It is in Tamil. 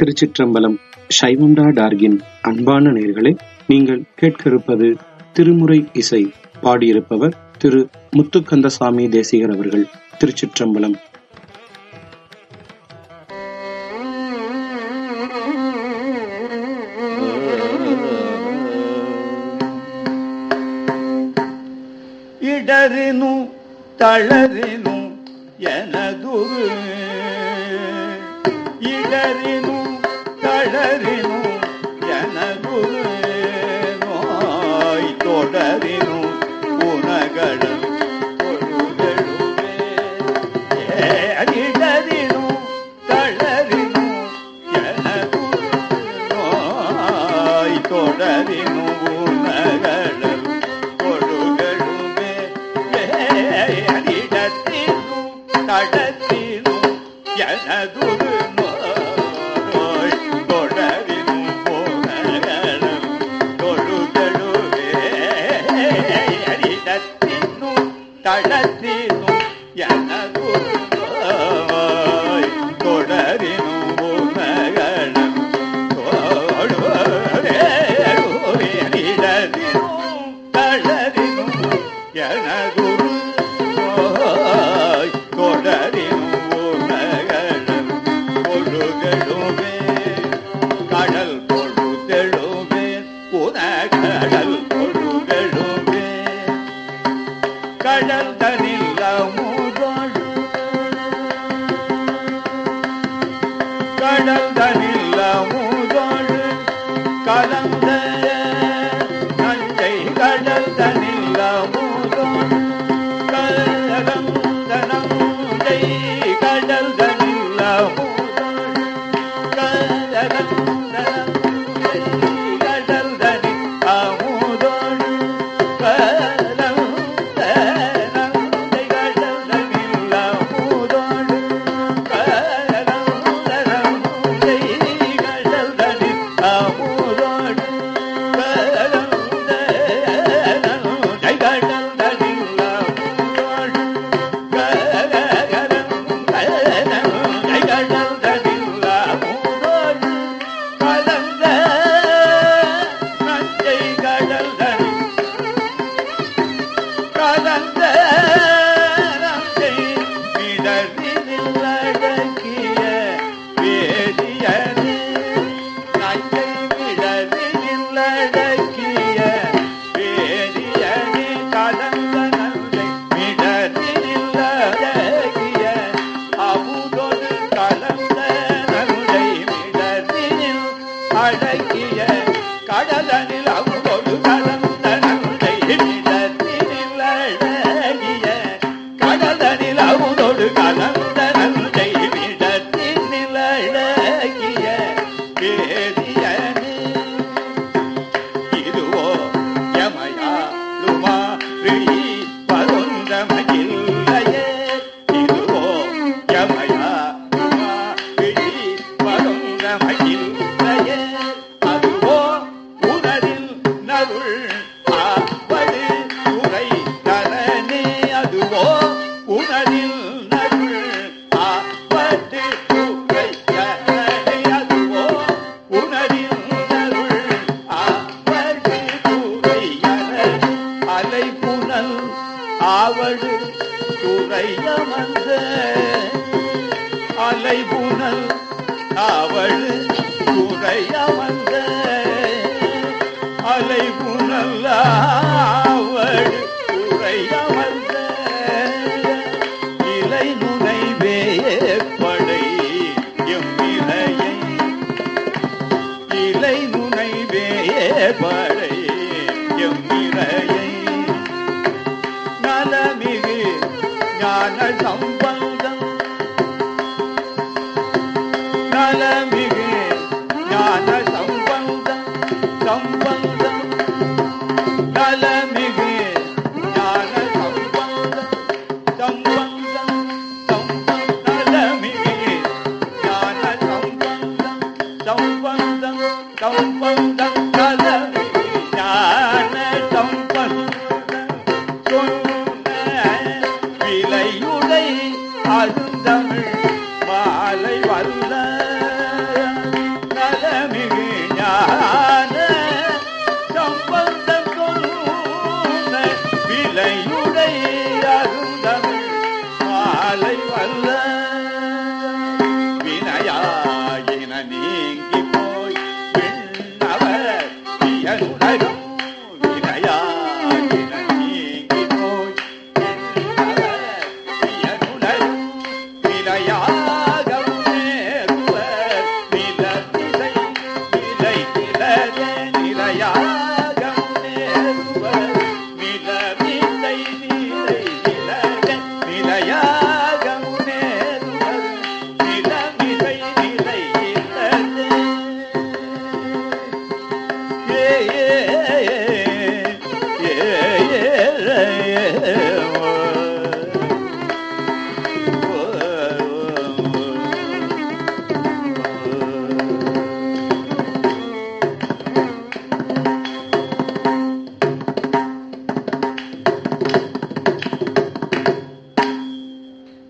திருச்சிற்றம்பலம் சைவம்டா டார்கின் அன்பான நேர்களே நீங்கள் கேட்க இருப்பது திருமுறை இசை பாடியிருப்பவர் திரு முத்துக்கந்தசாமி தேசிகர் அவர்கள் திருச்சிற்றம்பலம் இடறினு தளறினு எனதுரு இடறினு தளறினு எனதுரு நோய் தொடரினு உனகடல் பொழுதெழுவே இடறினு தளறினு எனதுரு நோய் தொடரினு உனகடல் பொழுதெழுவே அடிடத்தினும் தடத்தினும் எனதுரு நோய் தொடரினும் போனகலம் தொழுதழுவே அடிடத்தினும் தடத்தினும் எனதுரு நோய் தொடரினும் போனகலம் தொழுவே அடிடத்தினும் தளரினும் எனதுரு நோய் தொடரினும் உலகளம் பொழுகழுமே கடல் பொழுதெழுமே உனகடல் பொழுகழுமே கடல் தனில் அமுதோடு கடல் தனில் அமுதோடு கலந்த நஞ்சை கடல் தனில் அமுதோடு கலந்த நஞ்சை கடல் தனில் அமுதோடு கலந்த நஞ்சை கடல் தனில் அமுதோடு கலந்த நஞ்சை கடல் தனில் அமுதோடு கலந்த நஞ்சை மிடரில் அடக்கிய வேதியனே நஞ்சை மிடரில் அடக்கிய வேதியனே கலந்த நஞ்சை மிடரில் அடக்கிய அமுதொடு கலந்த நஞ்சை மிடரில் அடக்கிய கடலனில் அமுதொடு கலந்த நஞ்சை மிடரில் அடக்கிய கடலனில் அமுதொடு கலந்த நஞ்சை மிடரில் அடக்கிய வேதியனே இதுவோ யமயாளுமா ரிழி பருந்தமையில்லையே இதுவோ யமயாளுமா ரிழி பருந்தமையில்லையே அதுவோ உனதில் நருள் ஆவடு துறை தரனே அதுவோ உனதில் நருள் ஆவடு துறை தரனே அதுவோ உனதில் நருள் ஆவடு துறை தரனே அலை புனல் ஆவடு துறையமர்ந்த அலை புனல் ஆவடு துறையமர்ந்த அலை புனல் ஆவடு துறையமர்ந்த இலை நுனை வேப்படை எம்மிலையை இலை நுனை வேப்படை எம்மிலையை நலமிகு ஞான சம்பந்தம் நலமிகு ஞான சம்பந்தம் சம்பந்தம் நலமிகு ஞான சம்பந்தம் சம்பந்தம் சம்பந்தம் நலமிகு ஞான சம்பந்தம் சம்பந்தம் சம்பந்தம் நலமிகு